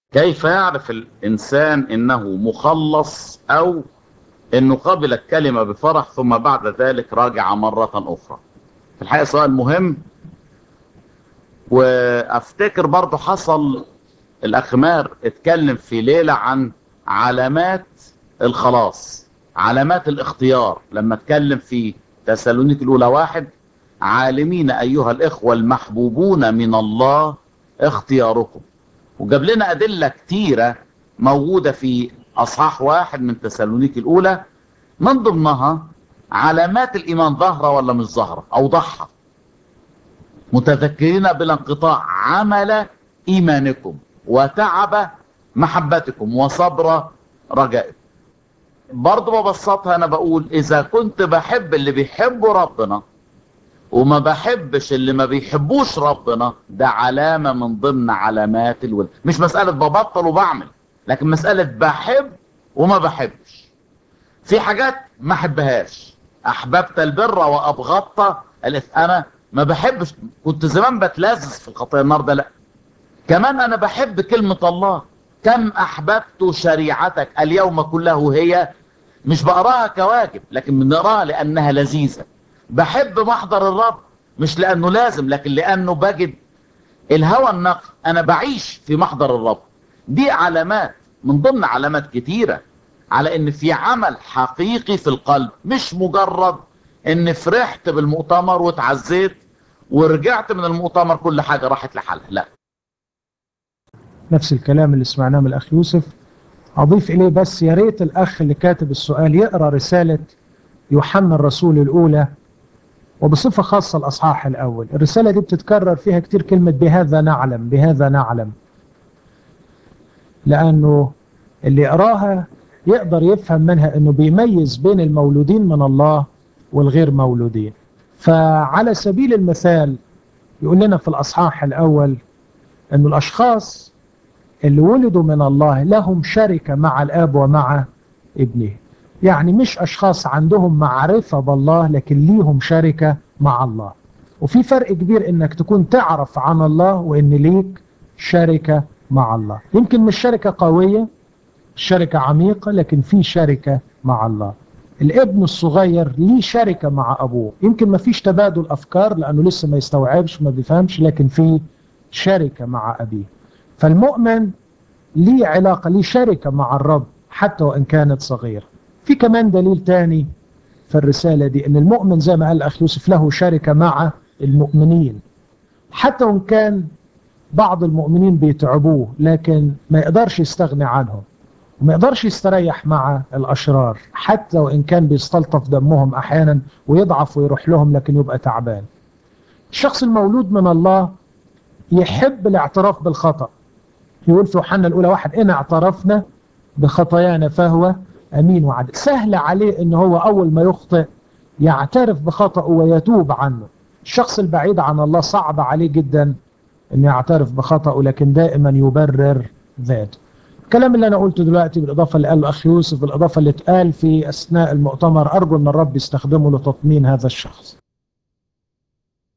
كيف يعرف الإنسان إنه مخلص أو إنه قبل الكلمة بفرح ثم بعد ذلك راجع مرة أخرى في الحقيقة سؤال مهم وافتكر برضه حصل الأخ ماهر اتكلم في ليلة عن علامات الخلاص علامات الاختيار لما اتكلم في تسالونيك الأولى واحد عالمين أيها الإخوة المحبوبون من الله اختياركم وجاب لنا أدلة كتيرة موجودة في أصحاح واحد من تسالونيك الأولى من ضمنها علامات الإيمان ظاهرة ولا مش ظاهرة أوضحها متذكرين بلا انقطاع عمل إيمانكم وتعب محبتكم وصبر رجائكم برضه ببسطها أنا بقول إذا كنت بحب اللي بيحبوا ربنا وما بحبش اللي ما بيحبوش ربنا ده علامة من ضمن علامات الولد مش مسألة ببطل وبعمل لكن مسألة بحب وما بحبش في حاجات ما احبهاش احببت البر وابغضت الاثم انا ما بحبش كنت زمان بتلذذ في الخطيه النهارده لا كمان انا بحب كلمة الله كم احببت شريعتك اليوم كله هي مش بقراها كواجب لكن بنقراها لانها لذيذة بحب محضر الرب مش لانه لازم لكن لانه بجد الهوى النقي انا بعيش في محضر الرب دي علامات من ضمن علامات كتيرة على ان في عمل حقيقي في القلب مش مجرد ان فرحت بالمؤتمر وتعزيت ورجعت من المؤتمر كل حاجة راحت لحالها لا نفس الكلام اللي سمعناه من الأخ يوسف أضيف إليه بس يا ريت الأخ اللي كاتب السؤال يقرأ رسالة يوحنا الرسول الأولى وبصفة خاصة الأصحاح الأول الرسالة دي بتتكرر فيها كتير كلمة بهذا نعلم بهذا نعلم لأنه اللي يقراها يقدر يفهم منها أنه بيميز بين المولودين من الله والغير مولودين فعلى سبيل المثال يقول لنا في الأصحاح الأول أن الأشخاص اللي ولدوا من الله لهم شركة مع الآب ومع ابنه يعني مش أشخاص عندهم معرفة بالله لكن ليهم شركة مع الله وفي فرق كبير انك تكون تعرف عن الله وان ليك شركة مع الله يمكن مش شركة قوية شركة عميقة لكن في شركة مع الله الابن الصغير ليه شركة مع أبوه يمكن ما فيش تبادل أفكار لأنه لسه ما يستوعبش ما بيفهمش لكن في شركة مع أبيه فالمؤمن ليه علاقة ليه شركة مع الرب حتى وإن كانت صغيرة في كمان دليل تاني في الرسالة دي ان المؤمن زي ما قال الأخ يوسف له شركة مع المؤمنين حتى وإن كان بعض المؤمنين بيتعبوه لكن ما يقدرش يستغني عنهم وما يقدرش يستريح مع الأشرار حتى وإن كان بيستلطف دمهم أحيانا ويضعف ويروح لهم لكن يبقى تعبان الشخص المولود من الله يحب الاعتراف بالخطأ يقول في يوحنا الأولى واحد إن اعترفنا بخطايانا فهو أمين وعدل سهل عليه إن هو أول ما يخطئ يعترف بخطأه ويتوب عنه الشخص البعيد عن الله صعب عليه جدا أن يعترف بخطأه لكن دائما يبرر ذاته الكلام اللي أنا قلته دلوقتي بالإضافة اللي قاله أخ يوسف بالإضافة اللي اتقال في أثناء المؤتمر أرجو أن الرب يستخدمه لتطمين هذا الشخص